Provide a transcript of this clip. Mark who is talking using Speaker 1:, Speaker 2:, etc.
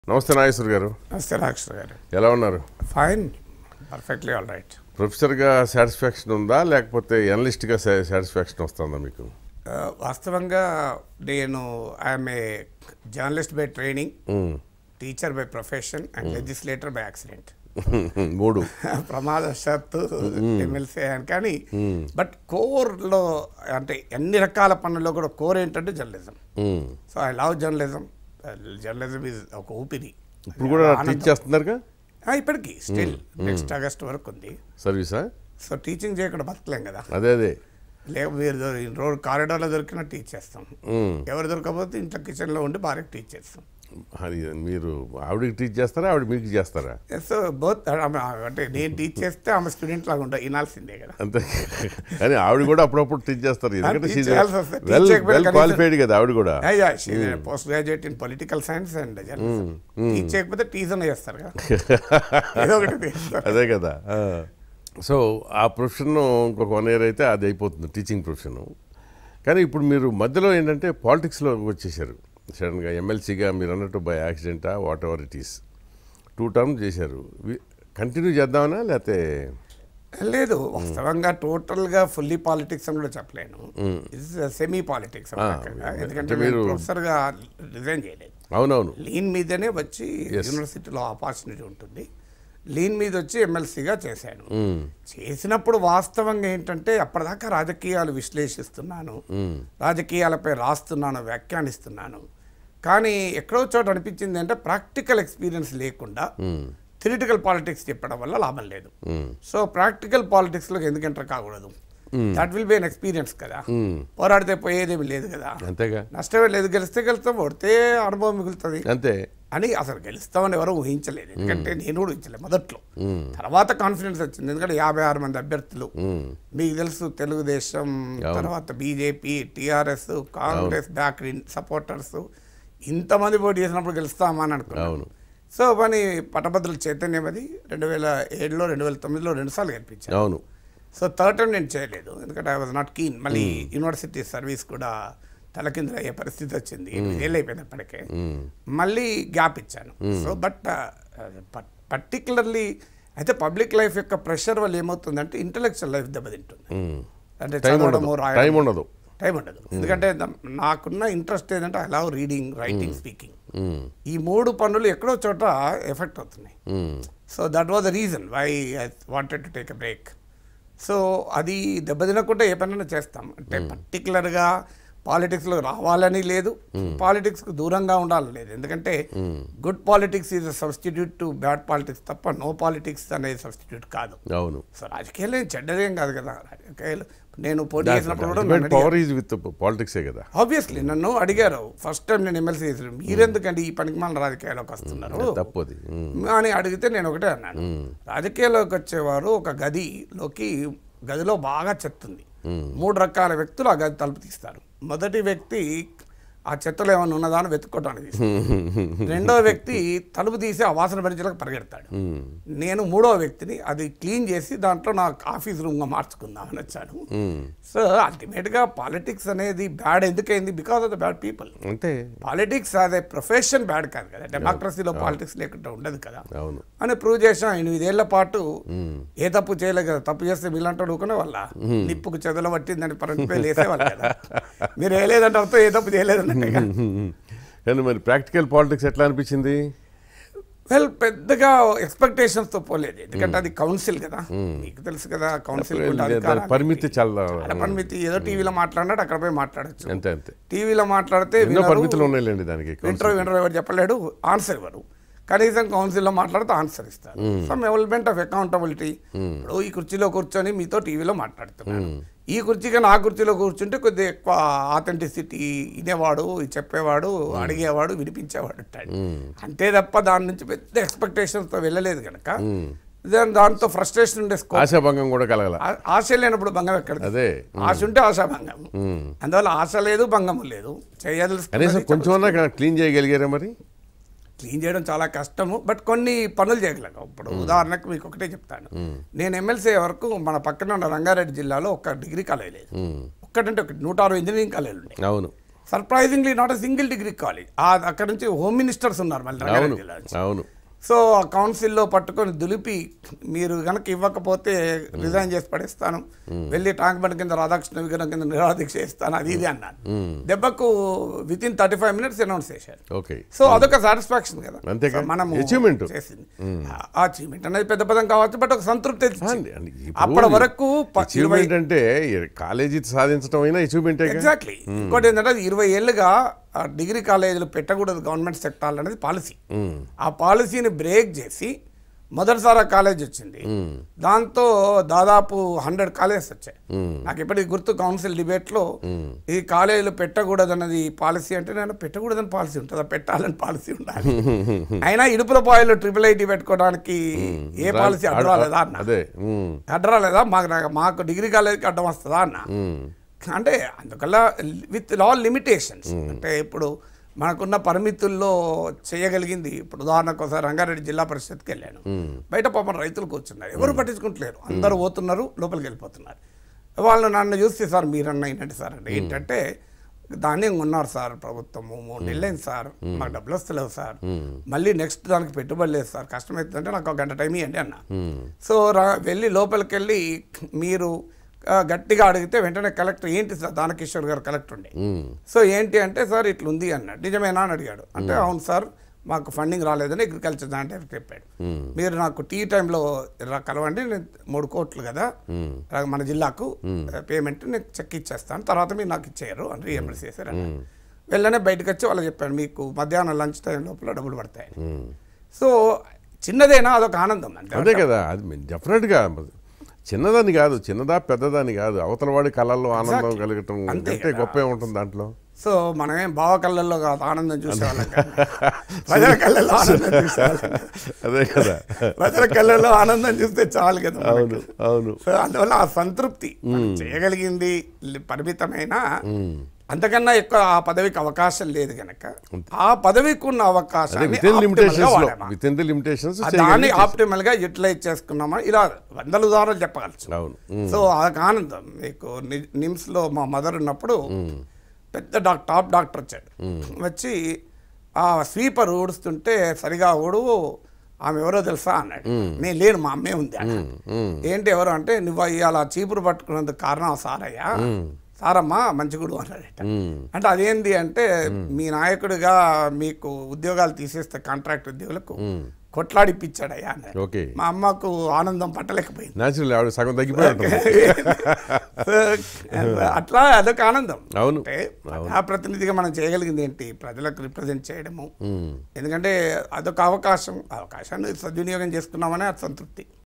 Speaker 1: నమస్తే నాగేశ్వర్ గారు
Speaker 2: నమస్తే రాక్షర్ గారు
Speaker 1: ఎలా ఉన్నారు
Speaker 2: ఫైన్ పర్ఫెక్ట్లీ ఆల్ రైట్
Speaker 1: ప్రొఫెసర్గా సాటిస్ఫాక్షన్ ఉందా లేకపోతే ఎనలిస్ట్గా సాటిస్ఫాక్షన్ వస్తుందా మీకు
Speaker 2: వాస్తవంగా నేను I am a journalist by training
Speaker 1: hmm.
Speaker 2: Teacher by profession and legislator by accident
Speaker 1: మూడు
Speaker 2: ప్రమాదవశాత్తు ఎమ్మెల్సీ అయ్యాను కానీ బట్ కోర్లో అంటే అన్ని రకాల పనుల్లో కూడా కోర్ ఏంటంటే journalism
Speaker 1: hmm.
Speaker 2: So I love journalism journalism is ఒక ఊపిరి
Speaker 1: ఇప్పుడు కూడా టీచ్ చేస్తున్నారుగా
Speaker 2: ఆ, ఇప్పటికీ స్టిల్ నెక్స్ట్ ఆగస్ట్ వరకు ఉంది
Speaker 1: సర్వీసా
Speaker 2: సో టీచింగ్ చేయకుండా బతకలేం కదా
Speaker 1: అదే అదే
Speaker 2: లేక మీరు దొరి- రోడ్ కారిడార్లో దొరికినా టీచ్ చేస్తాం
Speaker 1: మ్మ్.
Speaker 2: ఎవరు దొరకకపోతే ఇంట్లో కిచెన్లో ఉండి భార్యకు టీచ్ చేస్తాం
Speaker 1: అది మీరు ఆవిడకి టీచ్ చేస్తారా ఆవిడ మీకు చేస్తారా
Speaker 2: సో బోత్ అంటే నేను టీచ్ చేస్తే ఆమె స్టూడెంట్ లాగా ఉండ వినాల్సిందే కదా
Speaker 1: అంతే కానీ ఆవిడ కూడా అప్పుడప్పుడు టీచ్ చేస్తారు ఎందుకంటే
Speaker 2: teach చేయాల్సి వస్తుంది. Teach
Speaker 1: వెల్
Speaker 2: చేయకపోతే
Speaker 1: వెల్
Speaker 2: కనీసం-
Speaker 1: క్వాలిఫైడ్ కదా ఆవిడ కూడా
Speaker 2: post graduate in political science and journalism teach చేయకపోతే టీచర్ చేస్తారు కదా ఏదో ఒకటి చేస్తారు.
Speaker 1: అదే కదా సో ఆ ప్రొఫెషన్ ఇంకొక వన్ ఇయర్ అయితే అది అయిపోతుంది టీచింగ్ ప్రొఫెషన్ కానీ ఇప్పుడు మీరు మధ్యలో ఏంటంటే పాలిటిక్స్లో వచ్చేసారు సడన్గా ఎమ్మెల్సీగా మీరు అన్నట్టు బై యాక్సిడెంటా whatever it is two term చేశారు కంటిన్యూ చేద్దామనా లేకపోతే
Speaker 2: లేదు వాస్తవంగా టోటల్ గా ఫుల్లీ పాలిటిక్స్ అని కూడా చెప్పలేను సెమీ పాలిటిక్స్ ఎందుకంటే
Speaker 1: మీరు-
Speaker 2: మీరు ప్రొఫెసర్ గా రిజైన్ చేయలేదు
Speaker 1: అవునవును
Speaker 2: లీన్ మీదనే వచ్చి యూనివర్సిటీలో ఆపర్చునిటీ ఉంటుంది లీన్ మీద వచ్చి ఎమ్మెల్సీగా చేశాను చేసినప్పుడు వాస్తవంగా ఏంటంటే అప్పటిదాకా రాజకీయాలు విశ్లేషిస్తున్నాను రాజకీయాలపై రాస్తున్నాను వ్యాఖ్యానిస్తున్నాను కానీ ఎక్కడో చోట అనిపించింది అంటే ప్రాక్టికల్ ఎక్స్పీరియన్స్ లేకుండా థిరిటికల్ పాలిటిక్స్ చెప్పడం వల్ల లాభం లేదు సో ప్రాక్టికల్ పాలిటిక్స్లోకి ఎందుకు ఎంటర్ కాకూడదు that will be an experience కదా పోరాడితే పోయేదేమి లేదు కదా
Speaker 1: అంతేగా
Speaker 2: నష్టమే లేదు గెలిస్తే గెలుస్తాం ఓడితే అనుభవం మిగులుతుంది
Speaker 1: అంతే
Speaker 2: అని అసలు గెలుస్తామని ఎవరు ఊహించలేదు ఎందుకంటే నేను కూడా ఊహించలేదు మొదట్లో తర్వాత కాన్ఫిడెన్స్ వచ్చింది ఎందుకంటే యాభై ఆరు మంది అభ్యర్థులు మీకు తెలుసు తెలుగుదేశం తర్వాత BJP TRS Congress back supporters ఇంతమంది పోటీ చేసినప్పుడు గెలుస్తామా అని అనుకున్నాను
Speaker 1: అవును
Speaker 2: సో పని పట్టభద్రుల చైతన్యం అది రెండు వేల ఏడులో రెండు వేల తొమ్మిదిలో రెండుసార్లు గెలిపించాను
Speaker 1: అవును
Speaker 2: సో థర్డ్ టైం నేను చేయలేదు ఎందుకంటే ఐ వాజ్ నాట్ కీన్ మళ్ళీ యూనివర్సిటీ సర్వీస్ కూడా తలకిందులు అయ్యే పరిస్థితి వచ్చింది ఎనిమిదేళ్ళు అయిపోయింది అప్పటికే మళ్ళీ గ్యాప్ ఇచ్చాను సో బట్ పర్టికులర్లీ అయితే పబ్లిక్ లైఫ్ యొక్క ప్రెషర్ వల్ల ఏమవుతుందంటే ఇంటలెక్చువల్ లైఫ్ దెబ్బతింటుంది అంటే
Speaker 1: టైం
Speaker 2: చదవడము
Speaker 1: ఉండదు
Speaker 2: రాయడం
Speaker 1: టైం ఉండదు
Speaker 2: టైం ఉండదు ఎందుకంటే ద- నాకున్న ఇంట్రెస్ట్ ఏంటంటే I love reading writing speaking
Speaker 1: hmm.
Speaker 2: ఈ మూడు పనులు ఎక్కడో చోట ఎఫెక్ట్ అవుతున్నాయి
Speaker 1: మ్మ్.
Speaker 2: So that was the reason why I wanted to take a break so అది దెబ్బతినకుండా ఏ పనైనా చేస్తాం అంటే పర్టికులర్గా పాలిటిక్స్లో రావాలని లేదు పాలిటిక్స్కు దూరంగా ఉండాలని లేదు ఎందుకంటే good politics is a substitute to bad politics తప్ప నో పాలిటిక్స్ అనేది సబ్స్టిట్యూట్ కాదు
Speaker 1: అవును
Speaker 2: సో రాజకీయాలు ఏం చెడ్డదేం కాదు కదా రాజకీయాలు నేను పోటీ చేసినప్పుడు కూడా నన్ను అడిగారు.
Speaker 1: పవర్ ఈజ్ విత్ పాలిటిక్సే కదా
Speaker 2: ఆబ్వియస్లీ నన్ను అడిగారు ఫస్ట్ టైం నేను ఎమ్మెల్సీ చేసిన మీరెందుకండి ఈ పనికిమాల రాజకీయాల్లోకి వస్తున్నారు
Speaker 1: తప్పు అది మ్మ్.
Speaker 2: అని అడిగితే నేను ఒకటే అన్నాను రాజకీయాల్లోకి వచ్చేవారు ఒక గదిలోకి గదిలో బాగా చెత్త ఉంది మూడు రకాల వ్యక్తులు ఆ గది తలుపు తీస్తారు మొదటి వ్యక్తి ఆ చెత్తలో ఏమైనా ఉన్నదా అని వెతుక్కోవడానికి తీస్తాడు. రెండో వ్యక్తి తలుపు తీసి ఆ వాసన భరించడానికి పరిగెడతాడు
Speaker 1: మ్మ్.
Speaker 2: నేను మూడో వ్యక్తిని అది క్లీన్ చేసి దాంట్లో నా ఆఫీస్ రూమ్గా మార్చుకుందామని వచ్చాను
Speaker 1: మ్మ్.
Speaker 2: సో అల్టిమేట్గా పాలిటిక్స్ అనేది బ్యాడ్ ఎందుకైంది because of the bad people
Speaker 1: అంతే
Speaker 2: పాలిటిక్స్ అదే ప్రొఫెషన్ బ్యాడ్ కాదు కదా డెమోక్రసీలో పాలిటిక్స్ లేకుండా ఉండదు కదా
Speaker 1: అవును
Speaker 2: అని ప్రూవ్ చేసాం ఎనిమిదేళ్ల పాటు ఏ తప్పు చేయలేదు కదా తప్పు చేస్తే మీలాంటి ఊరుకునే వల్ల నిప్పుకు చెదలు పట్టిందని పరంపే లేసేవాళ్ళు కదా మీరు వేయలేదంటే అర్థం ఏ తప్పు చేయలేదన్నట్టే
Speaker 1: కానీ మరి ప్రాక్టికల్ పాలిటిక్స్ ఎట్లా అనిపించింది
Speaker 2: వెల్ పెద్దగా ఎక్స్పెక్టేషన్స్ తో పోలేదు ఎందుకంటే అది కౌన్సిల్ కదా మీకు తెలుసు కదా కౌన్సిల్
Speaker 1: దాని పరిమితి చాలా
Speaker 2: పరిమితి ఏదో టీవీలో మాట్లాడినాడు అక్కడ పోయి మాట్లాడచ్చు
Speaker 1: అంతే అంతే
Speaker 2: టీవీలో మాట్లాడితే
Speaker 1: ఎన్నో
Speaker 2: వినరు.
Speaker 1: పరిమితులు ఉన్నాయిలేండి దానికి
Speaker 2: ఇంటర్వ్యూ ఇంటర్వ్యూ ఎవరు చెప్పలేడు ఆన్సర్ ఇవ్వరు కనీసం కౌన్సిల్లో మాట్లాడితే ఆన్సర్ ఇస్తారు సమ్ ఎవల్మెంట్ ఆఫ్ అకౌంటబిలిటీ ఇప్పుడు ఈ కుర్చీలో కూర్చొని మీతో టీవీలో మాట్లాడుతున్నాను ఈ కుర్చీగా నా కుర్చీలో కూర్చుంటే కొద్దిగా ఎక్కువ ఆథెంటిసిటీ వినేవాడు చెప్పేవాడు అడిగేవాడు వినిపించేవాడు ఉంటాడు అంతే తప్ప దాని నుంచి పెద్ద ఎక్స్పెక్టేషన్స్తో వెళ్ళలేదు కనుక దాని దాంతో ఫ్రస్ట్రేషన్ ఉండే స్కోప్
Speaker 1: ఆశాభంగం కూడా కలగల
Speaker 2: ఆ- ఆశ లేనప్పుడు భంగం ఎక్కడ
Speaker 1: అదే
Speaker 2: ఆశ ఉంటే ఆశాభంగం అందువల్ల ఆశ లేదు భంగము లేదు చేయదలుచుకున్నది
Speaker 1: కనీసం కొంచెం అన్నా క్లీన్ చేయగలిగారా మరి
Speaker 2: క్లీన్ చేయడం చాలా కష్టము బట్ కొన్ని పనులు చేయగలం ఇప్పుడు ఉదాహరణకు మీకు ఒకటే చెప్తాను నేను ఎమ్మెల్సీ వరకు మన పక్కన ఉన్న రంగారెడ్డి జిల్లాలో ఒక డిగ్రీ కాలేజ్ లేదు
Speaker 1: మ్మ్.
Speaker 2: ఒక్కటంటే ఒకటి నూట అరవై ఇంజనీరింగ్ కాలేజీలు ఉన్నాయి
Speaker 1: అవును
Speaker 2: surprisingly not a single degree college అక్కడ నుంచి హోమ్ మినిస్టర్స్ ఉన్నారు మళ్ళీ రంగారెడ్డి
Speaker 1: అవును
Speaker 2: జిల్లా నుంచి.
Speaker 1: అవును
Speaker 2: సో ఆ కౌన్సిల్లో పట్టుకొని దులిపి మీరు కనుక ఇవ్వకపోతే రిజైన్ చేసి పడేస్తాను వెళ్ళి ట్యాంక్ బండ్ కింద రాధాకృష్ణ విగ్రహం కింద నిరాదీక్ష చేస్తాను అది ఇది అన్నాను దెబ్బకు within thirty five minutes announce చేశారు
Speaker 1: ఓకే
Speaker 2: సో అదొక సాటిస్ఫాక్షన్ కదా
Speaker 1: అంతేగా.
Speaker 2: సో మనము
Speaker 1: Achievement.
Speaker 2: చేసింది ఆ అచీవ్మెంట్ అనేది పెద్ద పదం కావచ్చు బట్ ఒక సంతృప్తి ఇచ్చింది.
Speaker 1: అండి, అండి, ఇప్పుడు
Speaker 2: అప్పటి వరకు ప- ఇరవై
Speaker 1: అచీవ్మెంట్ అంటే కాలేజీ సాధించడం అయినా అచీవ్మెంటే
Speaker 2: ఎగ్జాక్ట్లీ ఇంకోటి ఏంటంటే అది ఇరవై ఏళ్ళుగా ఆ డిగ్రీ కాలేజీలు పెట్టకూడదు గవర్నమెంట్ సెక్టార్లు అనేది పాలసీ ఆ పాలసీని బ్రేక్ చేసి మొదటిసారి ఆ కాలేజ్ వచ్చింది దాంతో దాదాపు హండ్రెడ్ కాలేజెస్ వచ్చాయి నాకు ఇప్పటికి గుర్తు కౌన్సిల్ డిబేట్లో ఈ కాలేజీలు పెట్టకూడదు అన్నది పాలసీ అంటే నేను పెట్టకూడదని పాలసీ ఉంటుందా పెట్టాలని పాలసీ ఉండాలి అయినా ఇడుపుల పాయలు ట్రిపుల్ ఐటీ పెట్టుకోవడానికి ఏ పాలసీ అడ్డు రాలేదా అన్న
Speaker 1: అదే ఉమ్,
Speaker 2: అడ్డు రాలేదా మాకు మాకు డిగ్రీ కాలేజీకి అడ్డం వస్తుందా అన్న
Speaker 1: ఉమ్,
Speaker 2: అంటే అందువల్ల విత్ ఆల్ లిమిటేషన్స్ అంటే ఇప్పుడు మనకున్న పరిమితుల్లో చేయగలిగింది ఇప్పుడు ఉదాహరణకు ఒకసారి రంగారెడ్డి జిల్లా పరిషత్కి వెళ్ళాను బయట పాపం రైతులు కూర్చున్నారు ఎవరు పట్టించుకుంటలేరు అందరూ పోతున్నారు లోపలికి వెళ్ళిపోతున్నారు వాళ్ళు నన్ను చూస్తే సార్ మీరన్న ఏంటంటే సార్ అంటే ఏంటంటే ధాన్యం ఉన్నారు సార్ ప్రభుత్వము మూడు నెలలైంది సార్ మాకు డబ్బులు వస్తలేవు సార్ మళ్ళీ నెక్స్ట్ దానికి పెట్టుబడి లేదు సార్ కష్టమవుతుందంటే నాకు ఒక గంట టైం ఇవ్వండి అన్న సో రా వెళ్ళి లోపలికి వెళ్ళి మీరు ఆ, గట్టిగా అడిగితే వెంటనే కలెక్టర్ ఏంటి సార్ దానకిషోర్ గారు కలెక్టర్ ఉండే
Speaker 1: ఉమ్,
Speaker 2: సో ఏంటి అంటే సార్ ఇట్లుంది అన్నాడు నిజమేనా అని అడిగాడు అంటే అవును సార్ మాకు ఫండింగ్ రాలేదని అగ్రికల్చర్ దాంట్లో చెప్పాడు మీరు నాకు టీ టైంలో రా- కలవండి నేను మూడు కోట్లు కదా రా- మన జిల్లాకు పేమెంట్ నేను చెక్ ఇచ్చేస్తాను తర్వాత మీరు నాకు ఇచ్చేయరు అని రీఎంబర్స్ చేశారు అన్నాడు. వెళ్ళనే బయటకు వచ్చి వాళ్ళు చెప్పాను మీకు మధ్యాహ్నం లంచ్ టైం లోపల డబ్బులు పడతాయి
Speaker 1: ఉమ్.
Speaker 2: సో చిన్నదైనా అదొక ఆనందం అంతే
Speaker 1: అదే కదా అది డెఫినెట్గా చిన్నదని కాదు చిన్నదా పెద్దదని కాదు అవతల వాడి కళల్లో ఆనందం కలగటం
Speaker 2: అంతే
Speaker 1: అంటే గొప్పే ఉంటుంది దాంట్లో
Speaker 2: సో మనమేం బావ కళ్ళల్లో కాదు ఆనందం చూసేవాళ్ళం కాదు. ప్రజల కళ్ళల్లో ఆనందం చూసేవాళ్ళం
Speaker 1: అదే కదా
Speaker 2: ప్రజల కళ్ళల్లో ఆనందం చూస్తే చాలు కదా మనకు.
Speaker 1: అవును అవును
Speaker 2: సో అందువల్ల ఆ సంతృప్తి మనం చేయగలిగింది లి- పరిమితమైన అంతకన్నా ఎక్కువ ఆ పదవికి అవకాశం లేదు గనక ఆ పదవికి ఉన్న
Speaker 1: అదే
Speaker 2: అవకాశాన్ని
Speaker 1: విత్ ఇన్
Speaker 2: optimal గా
Speaker 1: లిమిటేషన్స్ లో
Speaker 2: వాడామా?
Speaker 1: విత్ ఇన్ ది లిమిటేషన్స్
Speaker 2: ఆ దాన్ని ఆప్టిమల్ గా యూటిలైజ్ చేసుకున్నామా ఇలా వందల ఉదాహరణలు చెప్పగలచ్చు
Speaker 1: అవును
Speaker 2: సో అదొక ఆనందం మీకు ని- నిమ్స్ లో మా మదర్ ఉన్నప్పుడు పెద్ద డాక్ టాప్ డాక్టర్ వచ్చాడు వచ్చి ఆ స్వీపర్ ఊడుస్తుంటే సరిగా ఊడు ఆమె ఎవరో తెలుసా అన్నాడు నేను లేను మా అమ్మే ఉంది అన్నాడు. ఏంటి ఎవరు అంటే నువ్వు ఇవాళ చీపురు పట్టుకున్నందుకు కారణం ఆ సారయ్య సారమ్మా మంచిగుడు అన్నాడట అంటే అదేంది అంటే మీ నాయకుడిగా మీకు ఉద్యోగాలు తీసేస్తే కాంట్రాక్ట్ ఉద్యోగులకు కొట్లాడిప్పించాడయ్యా అన్నాడు
Speaker 1: ఓకే
Speaker 2: మా అమ్మకు ఆనందం పట్టలేకపోయింది
Speaker 1: న్యాచురల్ ఆవిడ సగం తగ్గిపోయి ఉంటుంది
Speaker 2: అట్లా అదొక ఆనందం
Speaker 1: అవును
Speaker 2: అంటే ప్రజాప్రతినిధిగా మనం చేయగలిగింది ఏంటి ప్రజలకు రిప్రజెంట్ చేయడము ఎందుకంటే అదొక అవకాశం అవకాశాన్ని సద్వినియోగం చేసుకున్నామనే అది సంతృప్తి